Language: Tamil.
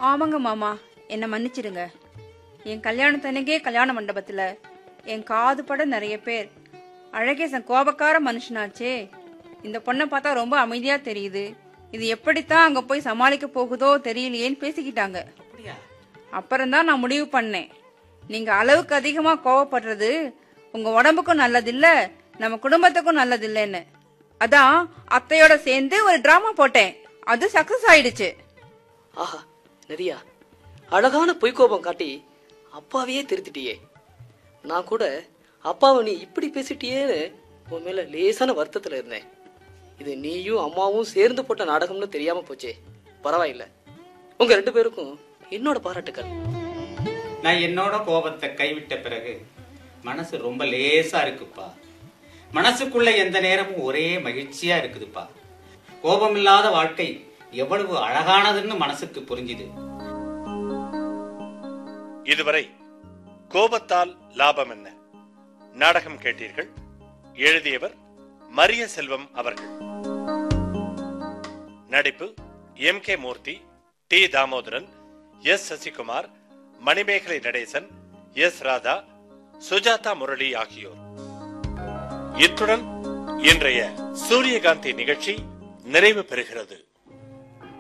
ஆமாங்க மாமா என்னை மன்னிச்சிடுங்க என் கல்யாணத்தன்னைக்கே கல்யாண மண்டபத்துல என் காது பட நிறைய பேர் அழகேசன் கோபக்கார மனுஷனாச்சே இந்த பொண்ணை பார்த்தா ரொம்ப அமைதியா தெரியுது இது எப்படித்தான் அங்க போய் சமாளிக்க போகுதோ தெரியலையேன்னு பேசிக்கிட்டாங்க அப்படியா அப்புறம்தான் நான் முடிவு பண்ணேன் நீங்க அளவுக்கு அதிகமா கோவப்படுறது உங்க உடம்புக்கும் நல்லதில்ல நம்ம குடும்பத்துக்கும் நல்லதில்லைன்னு அதான் அத்தையோட சேர்ந்து ஒரு டிராமா போட்டேன் அது சக்சஸ் ஆயிடுச்சு ஆஹா நதியா அழகான பொய்க்கோபம் காட்டி அப்பாவையே திருத்திட்டியே நான் கூட அப்பாவை நீ இப்படி பேசிட்டியேன்னு உன் மேல லேசான வருத்தத்துல இருந்தேன் இது நீயும் அம்மாவும் சேர்ந்து போட்ட நாடகம்னு தெரியாம போச்சே பரவாயில்ல உங்க ரெண்டு பேருக்கும் என்னோட பாராட்டுக்கள் நான் என்னோட கோபத்தை கைவிட்ட பிறகு மனசு ரொம்ப லேசா இருக்குப்பா மனசுக்குள்ள எந்த நேரமும் ஒரே மகிழ்ச்சியா இருக்குதுப்பா கோபமில்லாத வாழ்க்கை எவ்வளவு அழகானதுன்னு மனசுக்கு புரிஞ்சுது இதுவரை கோபத்தால் லாபம் என்ன நாடகம் கேட்டீர்கள் எழுதியவர் மரிய செல்வம் அவர்கள் நடிப்பு M K Murthy D Damodaran S Sasikumar Manimegalai Natesan S Radha Sujatha Murali ஆகியோர் இத்துடன் இன்றைய சூரியகாந்தி நிகழ்ச்சி நிறைவு பெறுகிறது